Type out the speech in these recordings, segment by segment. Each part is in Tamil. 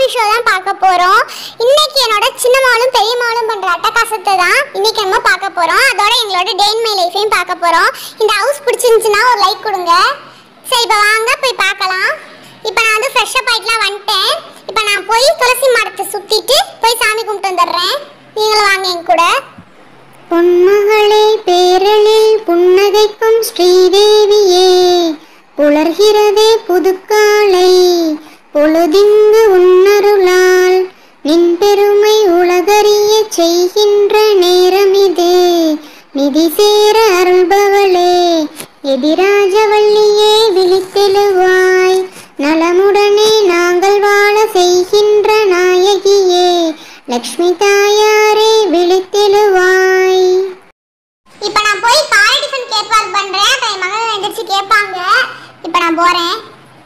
ஷோ தான் பார்க்க போறோம் இன்னைக்கு என்னோட சின்னமாலும் பெரியமாலும் பண்ற அட்டகாசத்தை தான் இன்னைக்கு நம்ம பார்க்க போறோம் அதோட எங்களோட டே இன் மை லைஃபையும் பார்க்க போறோம் இந்த ஹவுஸ் பிடிச்சிருந்துச்சுன்னா ஒரு லைக் கொடுங்க சரி இப்போ வாங்க போய் பார்க்கலாம் இப்போ நான் வந்து ஃப்ரெஷ் அப் ஆயிட்டுலாம் வந்துட்டேன் இப்போ நான் போய் துளசி மரத்தை சுத்திட்டு போய் சாமி கும்பிட்டு வந்துடுறேன் நீங்களும் வாங்க என் கூட பொன்மகளே பேரலில் புன்னகைக்கும் ஸ்ரீதேவியே புலர்கிறதே புதுக்காலை பொழுதிங்கு உன்னருளால் நின் பெருமை உலகறிய செய்கின்ற நேரம் இது நிதி சேர அருள்பவளே எதிராஜவல்லியே விழித்தெழுவாய் நலமுடனே நாங்கள் வாழ செய்கின்ற நாயகியே லக்ஷ்மி தாயாரே விழித்தெழுவாய் இப்போ நான் போய் காலை டிஃபன் ஏற்பாடு பண்றேன் அப்ப என் மகள் எந்திரிச்சு கேட்பாங்க இப்போ நான் போறேன்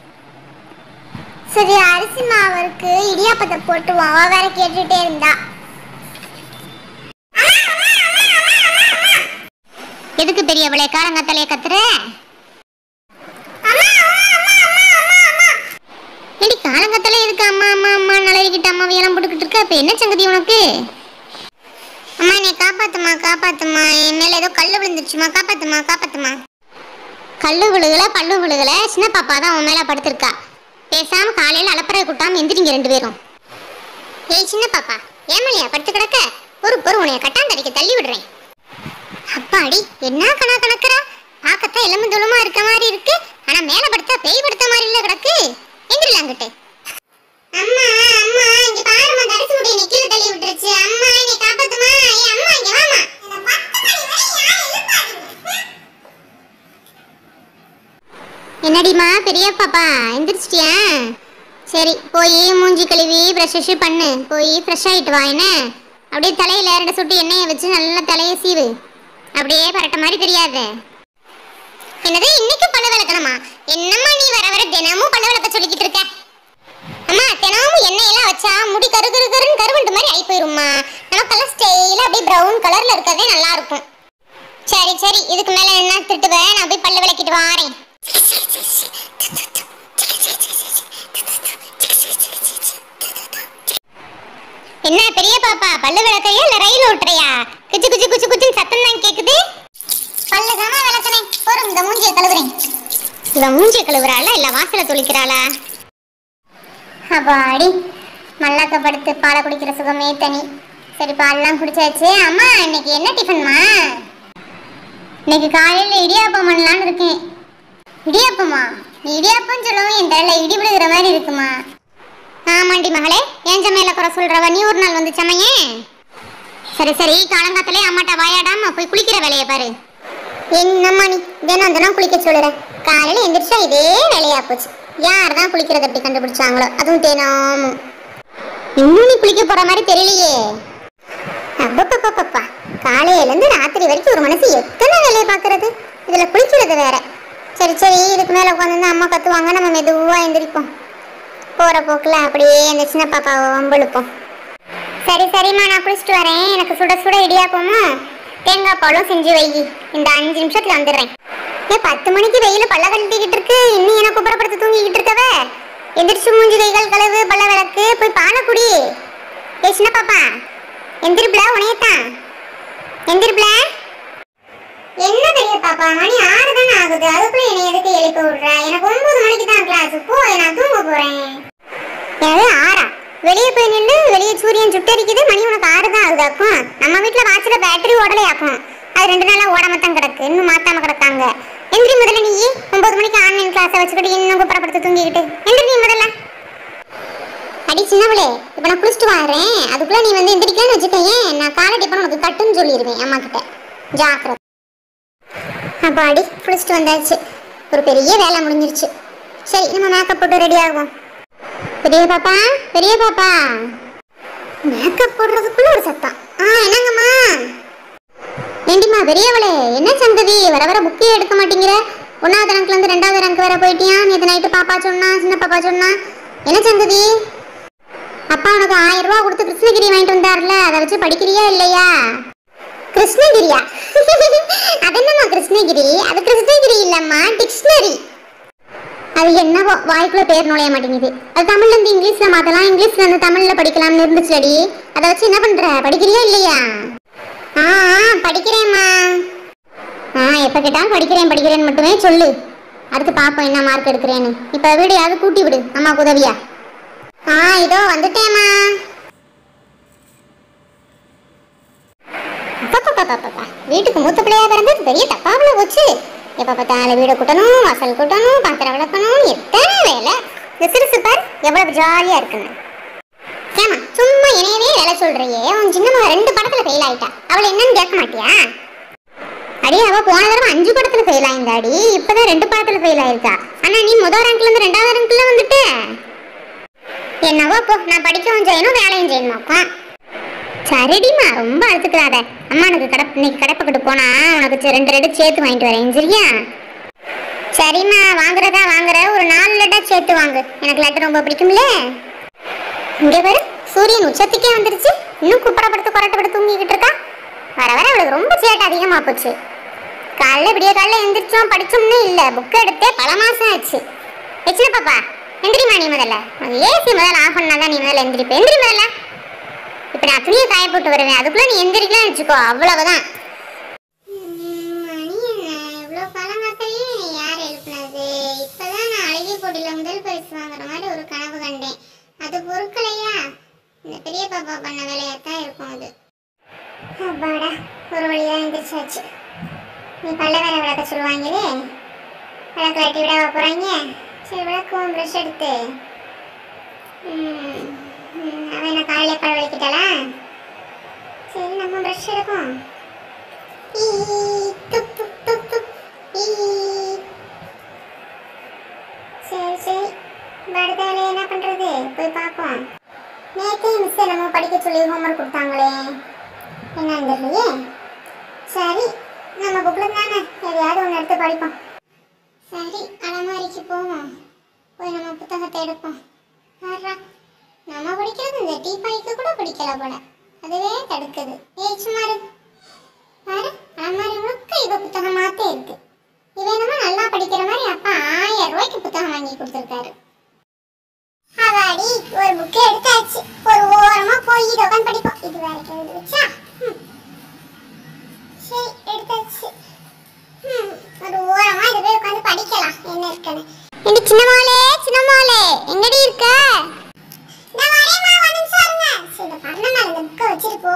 சரி அரிசி மாவுக்கு இடியாப்பத்தை போட்டுவோம் அவ வேற கேட்டுட்டே இருந்தா எதுக்கு பெரியவளே காலங்கத்தலைய கத்துற ஏடி காலங்கத்தல எதுக்கு அம்மா அம்மா அம்மா நலவிக்கிட்டு அம்மா எல்லாம் போட்டுக்கிட்டு இருக்க அப்ப என்ன சங்கதி உனக்கு அம்மா என்னை காப்பாத்துமா காப்பாத்துமா என் மேல ஏதோ கல்லு விழுந்துருச்சுமா காப்பாத்துமா காப்பாத்துமா கல்லு விழுகல பல்லு விழுகல சின்ன பாப்பா தான் உன் மேல படுத்திருக்கா பேசாம காலையில அலப்பறை கூட்டாம எந்திரிங்க ரெண்டு பேரும் ஏய் சின்ன பாப்பா ஏமலியா படுத்து கிடக்க ஒரு பொறு உனைய கட்டாந்தடிக்க தள்ளி விடுறேன் அப்பாடி என்ன கணா கணக்குறா பார்க்கத்தான் எலும்பு துளமா இருக்க மாதிரி இருக்கு ஆனா மேல படுத்தா பேய் படுத்த மாதிரி இல்ல கிடக்கு எந்திரில அங்கிட்டு அம்மா அம்மா இங்க பாருமா தரிசி முடி என்னை கீழே தள்ளி விட்டுருச்சு அம்மா என்னை காப்பாத்துமா ஏய் அம்மா இங்க வாமா என்னடிமா பெரிய பாப்பா எந்திரிச்சிட்டியா சரி போய் மூஞ்சி கழுவி ப்ரஷ் பண்ணு போய் ஃப்ரெஷ் ஆயிட்டு வா என்ன அப்படியே தலையில ரெண்டு சுட்டு எண்ணெயை வச்சு நல்லா தலையை சீவு அப்படியே பரட்ட மாதிரி தெரியாது என்னது இன்னைக்கு பல்ல விளக்கணுமா என்னம்மா நீ வர வர தினமும் பல்ல விளக்க சொல்லிக்கிட்டு இருக்க அம்மா தினமும் எண்ணெயெல்லாம் வச்சா முடி கரு கரு கருன்னு கருவண்டு மாதிரி ஆகி போயிரும்மா நமக்கெல்லாம் ஸ்டைலாக அப்படியே ப்ரௌன் கலர்ல இருக்கதே நல்லா இருக்கும் சரி சரி இதுக்கு மேல என்ன திட்டுவேன் நான் போய் பல்ல விளக்கிட்டு வாரேன் என்ன பெரிய பாப்பா பல்லு விளக்கையா இல்ல ரயில் ஓட்டுறியா குச்சு குச்சு குச்சு குச்சுன்னு சத்தம் தான் கேக்குது பல்ல தானே விளக்குனேன் போறோம் இந்த மூஞ்சியை கழுவுறேன் இவன் மூஞ்சிய கழுவுறாளா இல்ல வாசல தொளிக்கிறாளா அப்பாடி மல்லாக்க படுத்து பாலை குடிக்கிற சுகமே தனி சரி பால்லாம் குடிச்சாச்சு அம்மா இன்னைக்கு என்ன டிஃபன்மா இன்னைக்கு காலையில இடியாப்பம் பண்ணலான்னு இருக்கேன் இடியாப்பமா நீ இடியாப்பம் சொல்லவும் என் தலையில இடி விழுகிற மாதிரி இருக்குமா ஆமாண்டி மகளே ஏன் சமையல குறை சொல்றவ நீ ஒரு நாள் வந்து சமையேன் சரி சரி காலங்காத்திலே அம்மாட்ட வாயாடாம போய் குளிக்கிற வேலையை பாரு என்னம்மா நீ தினம் தினம் குளிக்க சொல்லுற காலையில எந்திரிச்சா இதே வேலையா போச்சு யார் தான் குளிக்கிறத எப்படி கண்டுபிடிச்சாங்களோ அதுவும் தினமும் இன்னும் நீ குளிக்க போற மாதிரி தெரியலையே அப்பப்பப்பப்பா காலையில இருந்து ராத்திரி வரைக்கும் ஒரு மனசு எத்தனை வேலையை பார்க்கறது இதுல குளிக்கிறது வேற சரி சரி இதுக்கு மேல உட்காந்து அம்மா கத்துவாங்க நம்ம மெதுவா எந்திரிப்போம் போற போக்குல அப்படியே அந்த சின்ன பாப்பாவை வம்பெழுப்போம் சரி சரிம்மா நான் குளிச்சுட்டு வரேன் எனக்கு சுட சுட இடியாப்பமும் தேங்காய் பாலும் செஞ்சு வை இந்த அஞ்சு நிமிஷத்துல வந்துடுறேன் ஏ பத்து மணிக்கு வெயில் பல்ல கட்டிக்கிட்டு இருக்கு இன்னும் எனக்கு குப்புறப்படுத்து தூங்கிக்கிட்டு இருக்கவ எந்திரிச்சு மூஞ்சி கைகள் கழுவு பல்ல விளக்கு போய் பாலை குடி ஏ சின்ன பாப்பா எந்திரிப்ல உனையத்தான் எந்திரிப்ல என்ன பெரிய பாப்பா மணி ஆறு தானே ஆகுது அதுக்குள்ள என்னை எதுக்கு எழுப்பி விடுற எனக்கு ஒன்பது மணிக்கு தான் கிளாஸ் போ நான் தூங்க போறேன் எனது ஆறா வெளியே போய் நின்று வெளியே சூரியன் சுட்டரிக்குது மணி உனக்கு ஆறு தான் ஆகுதாக்கும் நம்ம வீட்டில் வாட்சில் பேட்டரி ஓடலையாக்கும் அது ரெண்டு நாளா ஓடாம தான் கிடக்கு இன்னும் மாத்தாம கிடக்காங்க எந்திரி முதல்ல நீ ஒன்பது மணிக்கு ஆன்லைன் கிளாஸை வச்சுக்கிட்டு இன்னும் குப்பரப்படுத்து தூங்கிக்கிட்டு எந்திரி நீ முதல்ல அடி சின்னவளே இப்போ நான் குளிச்சுட்டு வரேன் அதுக்குள்ள நீ வந்து எந்திரிக்கலன்னு வச்சுக்கோயேன் நான் காலை டிப்பன் உனக்கு கட்டுன்னு சொல்லிடுவேன் அம்மா கிட்ட ஜாக்கிரதை அப்போ அடி குளிச்சுட்டு வந்தாச்சு ஒரு பெரிய வேலை முடிஞ்சிருச்சு சரி நம்ம மேக்கப் போட்டு ரெடி ஆகும் பெரிய பாப்பா பெரிய பாப்பா மேக்கப் போடுறதுக்குள்ள ஒரு சத்தம் ஆ என்னங்கம்மா ஏண்டிம்மா பெரியவளே என்ன சங்கதி வர வர புக்கே எடுக்க மாட்டேங்கிற ஒன்றாவது ரேங்க்ல இருந்து ரெண்டாவது ரேங்க் வேற போயிட்டியா நேற்று நைட்டு பாப்பா சொன்னா சின்ன பாப்பா சொன்னா என்ன சங்கதி அப்பா உனக்கு ஆயிரம் ரூபா கொடுத்து கிருஷ்ணகிரி வாங்கிட்டு வந்தார்ல அதை வச்சு படிக்கிறியா இல்லையா கிருஷ்ணகிரியா அது என்னம்மா கிருஷ்ணகிரி அது கிருஷ்ணகிரி இல்லம்மா டிக்ஷனரி அது என்னவோ வாய்க்குள்ள பேர் நுழைய மாட்டேங்குது அது தமிழ்ல இருந்து இங்கிலீஷ்ல மாத்தலாம் இங்கிலீஷ்ல இருந்து தமிழ்ல படிக்கலாம்னு இருந்துச்சுடி அதை வச்சு என்ன பண்ற படிக்கிறியா இல்லையா ஆ ஆ, படிக்கிறேம்மா ஆ எப்ப கேட்டாலும் படிக்கிறேன் படிக்கிறேன்னு மட்டுமே சொல்லு அடுத்து பாப்போம் என்ன மார்க் எடுக்கிறேன்னு இப்ப வீடு யாவது கூட்டி விடு அம்மாக்கு உதவியா ஆ இதோ வந்துட்டேம்மா அப்பப்பப்பப்பப்பா. வீட்டுக்கு மூத்த பிள்ளையா பிறந்தது பெரிய தப்பாவில் போச்சு எப்ப பார்த்தாலும் வீடு கூட்டணும் வாசல் கூட்டணும் பாத்திரம் விளக்கணும் எத்தனை வேலை இந்த சிறுசு பார் எவ்வளவு ஜாலியா இருக்குன்னு ஏமா சும்மா என்னையவே வேலை சொல்றியே உன் சின்னம்மா ரெண்டு படத்துல ஃபெயில் ஆயிட்டா அவளை என்னன்னு கேட்க மாட்டியா அடி அவ போன தடவை அஞ்சு படத்துல ஃபெயில் ஆயிருந்தாடி இப்பதான் ரெண்டு படத்துல ஃபெயில் ஆயிருக்கா ஆனா நீ முதல் ரேங்க்ல இருந்து ரெண்டாவது ரேங்க்ல வந்துட்ட என்னவோ போ நான் படிக்கவும் செய்யணும் வேலையும் செய்யணுமாப்பா சரிடிமா ரொம்ப அழுத்துக்கிறாத அம்மா எனக்கு கடை இன்னைக்கு கடைப்பக்கிட்டு போனா உனக்கு சே- ரெண்டு ரெண்டு சேர்த்து வாங்கிட்டு வரேன் சரியா சரிம்மா வாங்குறதா வாங்குற ஒரு நாலு லெட்டர் சேர்த்து வாங்கு எனக்கு லெட்டர் ரொம்ப பிடிக்கும்ல இங்க பாரு சூரியன் உச்சத்துக்கே வந்துருச்சு இன்னும் குப்பரப்படுத்து கொரட்டப்படுத்து தூங்கிக்கிட்டு இருக்கா வர வர அவளுக்கு ரொம்ப சேட்டை அதிகமா போச்சு காலைல விடிய காலைல எந்திரிச்சோம் படிச்சோம்னு இல்ல புக் எடுத்தே பல மாசம் ஆச்சு வச்சுல பாப்பா எந்திரிமா நீ முதல்ல ஏசி முதல்ல ஆஃப் பண்ணாதான் நீ முதல்ல எந்திரிப்ப எந்திரி முதல்ல இப்ப நான் துணியை காய போட்டு வருவேன் அதுக்குள்ள நீ எந்திரிக்கலாம் வச்சுக்கோ அவ்வளவுதான் மணி என்ன இவ்வளோ காலங்காத்தையே யார் எழுப்புனது இப்பதான் நான் அழகிய போட்டியில் முதல் பரிசு வாங்குற மாதிரி ஒரு கனவு கண்டேன் அது பொருட்களையா இந்த பெரிய பாப்பா பண்ண வேலையாத்தான் இருக்கும் அது அப்பாடா ஒரு வழியா எந்திரிச்சாச்சு நீ பல்ல வேற விளக்க சொல்லுவாங்களே விளக்கு வெட்டி விட போறாங்க சரி விளக்குவோம் ப்ரஷ் எடுத்து ம், ம், அவன் என்ன காலையில பல் விளக்கிட்டாளா சரி நம்ம ப்ரஷ் எடுப்போம் ஈ, துப், துப், துப், துப். ஈ. சரி சரி இப்ப அடுத்த வேலையை என்ன பண்றது போய் பார்ப்போம் நேற்றே மிஸ் என்னமோ படிக்க சொல்லி ஹோம்ஒர்க் கொடுத்தாங்களே என்னன்னு தெரியலையே சரி நம்ம புக்கில் தானே எதையாவது ஒன்று எடுத்து படிப்போம் சரி அலமாரிக்கு போவோம் போய் நம்ம புத்தகத்தை எடுப்போம் ஆறா நம்ம படிக்கிறது இந்த டீப்பாய்க்கு கூட பிடிக்கல போல அதுவே தடுக்குது ஏய் சும்மா இரு. பாரு அலமாரி முழுக்க இவ புத்தகமாத்தே இருக்கு இவ என்னமோ நல்லா படிக்கிற மாதிரி அப்பா ஆயிரம் ரூபாய்க்கு புத்தகம் வாங்கி கொடுத்துருக்காரு அவாடி ஒரு புக்கு எடுத்தாச்சு ஒரு ஓரமா போய் இதை உட்காந்து படிப்போம் இது வேற எழுதிச்சா சரி எடுத்தாச்சு ம், ஒரு ஓரமா இது போய் உட்காந்து படிக்கலாம் என்ன இருக்குன்னு எங்க சின்னமாலே சின்னமாலே எங்கடி இருக்க நான் வரேம்மா ஒரு நிமிஷம் இருங்க சரி இந்த பண்ண மேல இந்த புக்கை வச்சுட்டு போ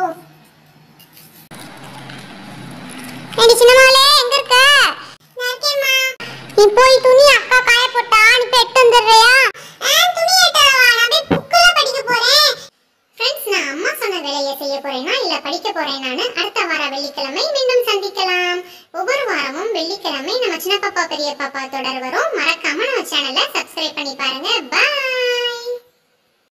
எங்க சின்னமாலே எங்க இருக்க நான் இருக்கேம்மா நீ போய் துணி அக்கா காய போட்டா நீ போய் எட்டு வந்துடுறியா ஆ, துணி எடுத்துட்டு வா, நான் போய் புக்குல படிக்க போறேன் ஃப்ரெண்ட்ஸ் நான் அம்மா சொன்ன வேலையை செய்ய போறேனா இல்ல படிக்க போறேனான்னு அடுத்த வார வெள்ளிக்கிழமை மீண்டும் சந்திக்கலாம் ஒவ்வொரு வாரமும் வெள்ளிக்கிழமை நம்ம சின்ன பாப்பா பெரிய பாப்பா தொடர் வரும் மறக்காம நம்ம சேனலை சப்ஸ்கிரைப் பண்ணி பாருங்க பாய்